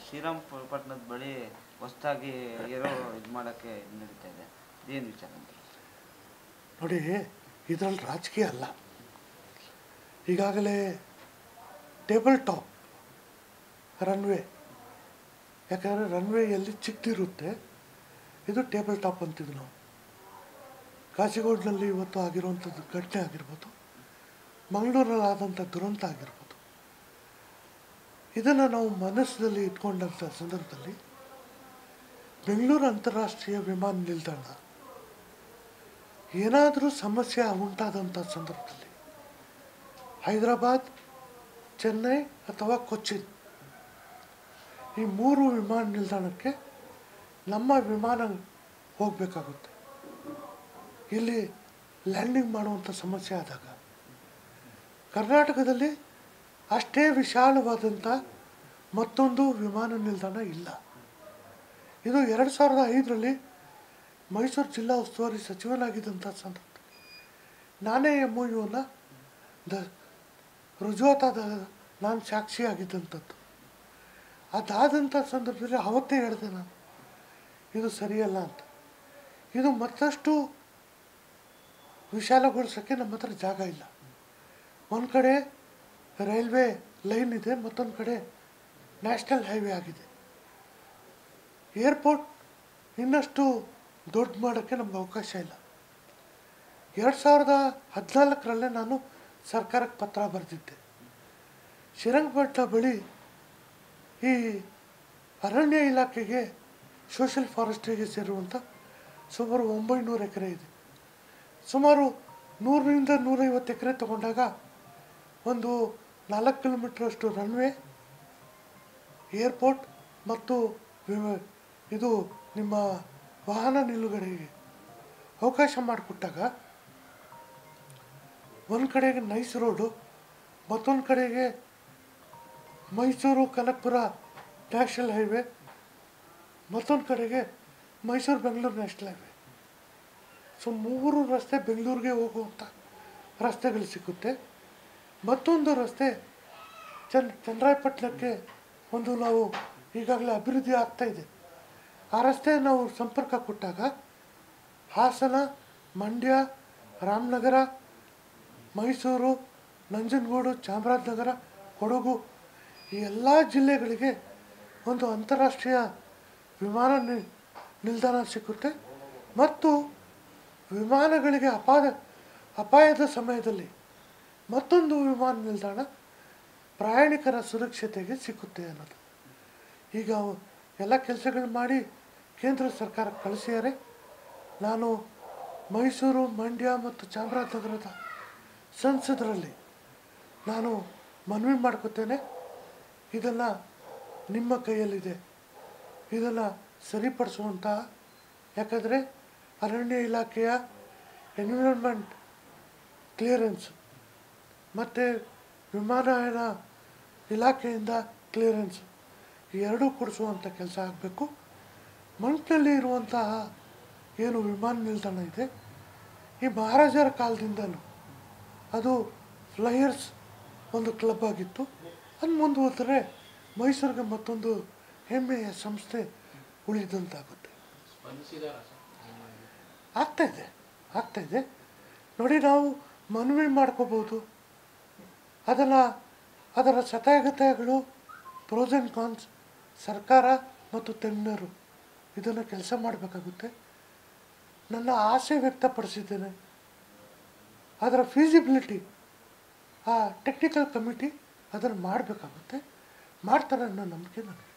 ಶ್ರೀರಂಗಪಟ್ಟಣದ ಬಳಿ ಹೊಸ್ದಾಗಿ ಇರೋ ಇದು ಮಾಡೋಕ್ಕೆ ಇದು ನಡೀತಾ ಇದೆ ಏನು ವಿಚಾರ ಅಂತ ನೋಡಿ ಇದರಲ್ಲಿ ರಾಜಕೀಯ ಅಲ್ಲ ಈಗಾಗಲೇ ಟೇಬಲ್ ಟಾಪ್ ರನ್ವೇ ಯಾಕಂದರೆ ರನ್ವೇ ಎಲ್ಲಿ ಚಿಕ್ಕದಿರುತ್ತೆ ಇದು ಟೇಬಲ್ ಟಾಪ್ ಅಂತಿದ್ವಿ ನಾವು ಕಾಚಿಗೋಡ್ನಲ್ಲಿ ಇವತ್ತು ಆಗಿರುವಂಥದ್ದು ಘಟನೆ ಆಗಿರ್ಬೋದು ಮಂಗಳೂರಲ್ಲಿ ಆದಂಥ ದುರಂತ ಆಗಿರ್ಬೋದು ಇದನ್ನು ನಾವು ಮನಸ್ಸಿನಲ್ಲಿ ಇಟ್ಕೊಂಡಂಥ ಸಂದರ್ಭದಲ್ಲಿ ಬೆಂಗಳೂರು ಅಂತಾರಾಷ್ಟ್ರೀಯ ವಿಮಾನ ನಿಲ್ದಾಣ ಏನಾದರೂ ಸಮಸ್ಯೆ ಉಂಟಾದಂಥ ಸಂದರ್ಭದಲ್ಲಿ ಹೈದರಾಬಾದ್ ಚೆನ್ನೈ ಅಥವಾ ಕೊಚ್ಚಿನ್ ಈ ಮೂರು ವಿಮಾನ ನಿಲ್ದಾಣಕ್ಕೆ ನಮ್ಮ ವಿಮಾನ ಹೋಗಬೇಕಾಗುತ್ತೆ ಇಲ್ಲಿ ಲ್ಯಾಂಡಿಂಗ್ ಮಾಡುವಂಥ ಸಮಸ್ಯೆ ಆದಾಗ ಕರ್ನಾಟಕದಲ್ಲಿ ಅಷ್ಟೇ ವಿಶಾಲವಾದಂಥ ಮತ್ತೊಂದು ವಿಮಾನ ನಿಲ್ದಾಣ ಇಲ್ಲ ಇದು ಎರಡು ಸಾವಿರದ ಐದರಲ್ಲಿ ಮೈಸೂರು ಜಿಲ್ಲಾ ಉಸ್ತುವಾರಿ ಸಚಿವನಾಗಿದ್ದಂಥ ಸಂದರ್ಭದಲ್ಲಿ ನಾನೇ ಎಮ್ ಒ ಯುನ ದ ರುಜುವಾತಾದ ನಾನು ಸಾಕ್ಷಿಯಾಗಿದ್ದಂಥದ್ದು ಅದಾದಂಥ ಸಂದರ್ಭದಲ್ಲಿ ಅವತ್ತೇ ಹೇಳಿದೆ ನಾನು ಇದು ಸರಿಯಲ್ಲ ಅಂತ ಇದು ಮತ್ತಷ್ಟು ವಿಶಾಲಗೊಳಿಸೋಕ್ಕೆ ನಮ್ಮ ಹತ್ರ ಜಾಗ ಇಲ್ಲ ಒಂದು ಕಡೆ ರೈಲ್ವೆ ಲೈನ್ ಇದೆ ಮತ್ತೊಂದು ಕಡೆ ನ್ಯಾಷನಲ್ ಹೈವೇ ಆಗಿದೆ ಏರ್ಪೋರ್ಟ್ ಇನ್ನಷ್ಟು ದೊಡ್ಡ ಮಾಡೋಕ್ಕೆ ನಮ್ಗೆ ಅವಕಾಶ ಇಲ್ಲ ಎರಡು ಸಾವಿರದ ಹದಿನಾಲ್ಕರಲ್ಲೇ ನಾನು ಸರ್ಕಾರಕ್ಕೆ ಪತ್ರ ಬರೆದಿದ್ದೆ ಶ್ರೀರಂಗಪಟ್ಟಣ ಬಳಿ ಈ ಅರಣ್ಯ ಇಲಾಖೆಗೆ ಸೋಷಿಯಲ್ ಫಾರೆಸ್ಟ್ರಿಗೆ ಸೇರುವಂಥ ಸುಮಾರು ಒಂಬೈನೂರು ಎಕರೆ ಇದೆ ಸುಮಾರು ನೂರರಿಂದ ನೂರೈವತ್ತು ಎಕರೆ ತಗೊಂಡಾಗ ಒಂದು ನಾಲ್ಕು ಕಿಲೋಮೀಟ್ರಷ್ಟು ರನ್ವೇ ಏರ್ಪೋರ್ಟ್ ಮತ್ತು ವಿಮ- ಇದು ನಿಮ್ಮ ವಾಹನ ನಿಲುಗಡೆಗೆ ಅವಕಾಶ ಮಾಡಿಕೊಟ್ಟಾಗ ಒಂದು ಕಡೆಗೆ ನೈಸ್ ರೋಡು ಮತ್ತೊಂದು ಕಡೆಗೆ ಮೈಸೂರು ಕನಕಪುರ ನ್ಯಾಷನಲ್ ಹೈವೇ ಮತ್ತೊಂದು ಕಡೆಗೆ Mysuru Bengaluru national highway so ಮೂರು ರಸ್ತೆ ಬೆಂಗಳೂರಿಗೆ ಹೋಗುವಂಥ ರಸ್ತೆಗಳು ಸಿಗುತ್ತೆ ಮತ್ತೊಂದು ರಸ್ತೆ ಚನ್ ಚನ್ನರಾಯಪಟ್ಟಣಕ್ಕೆ ಒಂದು ನಾವು ಈಗಾಗಲೇ ಅಭಿವೃದ್ಧಿ ಆಗ್ತಾ ಇದೆ ಆ ರಸ್ತೆ ನಾವು ಸಂಪರ್ಕ ಕೊಟ್ಟಾಗ ಹಾಸನ ಮಂಡ್ಯ ರಾಮನಗರ ಮೈಸೂರು ನಂಜನಗೂಡು ಚಾಮರಾಜನಗರ ಕೊಡಗು ಈ ಎಲ್ಲ ಜಿಲ್ಲೆಗಳಿಗೆ ಒಂದು ಅಂತಾರಾಷ್ಟ್ರೀಯ ವಿಮಾನ ನಿ ನಿಲ್ದಾಣ ಸಿಗುತ್ತೆ ಮತ್ತು ವಿಮಾನಗಳಿಗೆ ಅಪಾಯ ಅಪಾಯದ ಸಮಯದಲ್ಲಿ ಮತ್ತೊಂದು ವಿಮಾನ ನಿಲ್ದಾಣ ಪ್ರಯಾಣಿಕರ ಸುರಕ್ಷತೆಗೆ ಸಿಕ್ಕುತ್ತೆ ಅನ್ನೋದು ಈಗ ಅವು ಎಲ್ಲ ಕೆಲಸಗಳು ಮಾಡಿ ಕೇಂದ್ರ ಸರ್ಕಾರ ಕಳಿಸಿದ್ದಾರೆ ನಾನು ಮೈಸೂರು ಮಂಡ್ಯ ಮತ್ತು ಚಾಮರಾಜನಗರದ ಸಂಸದರಲ್ಲಿ ನಾನು ಮನವಿ ಮಾಡ್ಕೋತೇನೆ ಇದನ್ನು ನಿಮ್ಮ ಕೈಯಲ್ಲಿದೆ ಇದನ್ನು ಸರಿಪಡಿಸುವಂಥ ಯಾಕಂದರೆ ಅರಣ್ಯ ಇಲಾಖೆಯ ಎನ್ವಿರಾನ್ಮೆಂಟ್ ಕ್ಲಿಯರೆನ್ಸ್ ಮತ್ತು ವಿಮಾನಯಾನ ಇಲಾಖೆಯಿಂದ ಕ್ಲಿಯರೆನ್ಸ್ ಈ ಎರಡೂ ಕೊಡಿಸುವಂಥ ಕೆಲಸ ಆಗಬೇಕು ಮಂಕ್ನಲ್ಲಿ ಇರುವಂತಹ ಏನು ವಿಮಾನ ನಿಲ್ದಾಣ ಇದೆ ಈ ಮಹಾರಾಜರ ಕಾಲದಿಂದಲೂ ಅದು ಫ್ಲೈಯರ್ಸ್ ಒಂದು ಕ್ಲಬ್ ಆಗಿತ್ತು ಅದು ಮುಂದುವರೆದರೆ ಮೈಸೂರಿಗೆ ಮತ್ತೊಂದು ಹೆಮ್ಮೆಯ ಸಂಸ್ಥೆ ಉಳಿದಂತಾಗುತ್ತೆ ಆಗ್ತಾ ಇದೆ ಆಗ್ತಾ ಇದೆ ನೋಡಿ ನಾವು ಮನವಿ ಮಾಡ್ಕೋಬೋದು ಅದನ್ನು ಅದರ ಸತಾಗತಾಗಳು ಪ್ರೋಸ್ ಆ್ಯಂಡ್ ಕಾನ್ಸ್ ಸರ್ಕಾರ ಮತ್ತು ತಜ್ಞರು ಇದನ್ನು ಕೆಲಸ ಮಾಡಬೇಕಾಗುತ್ತೆ ನನ್ನ ಆಸೆ ವ್ಯಕ್ತಪಡಿಸಿದ್ದೇನೆ ಅದರ ಫೀಸಿಬಿಲಿಟಿ ಆ ಟೆಕ್ನಿಕಲ್ ಕಮಿಟಿ ಅದನ್ನು ಮಾಡಬೇಕಾಗುತ್ತೆ ಮಾಡ್ತಾರೆ ಅನ್ನೋ ನಂಬಿಕೆ ನನಗೆ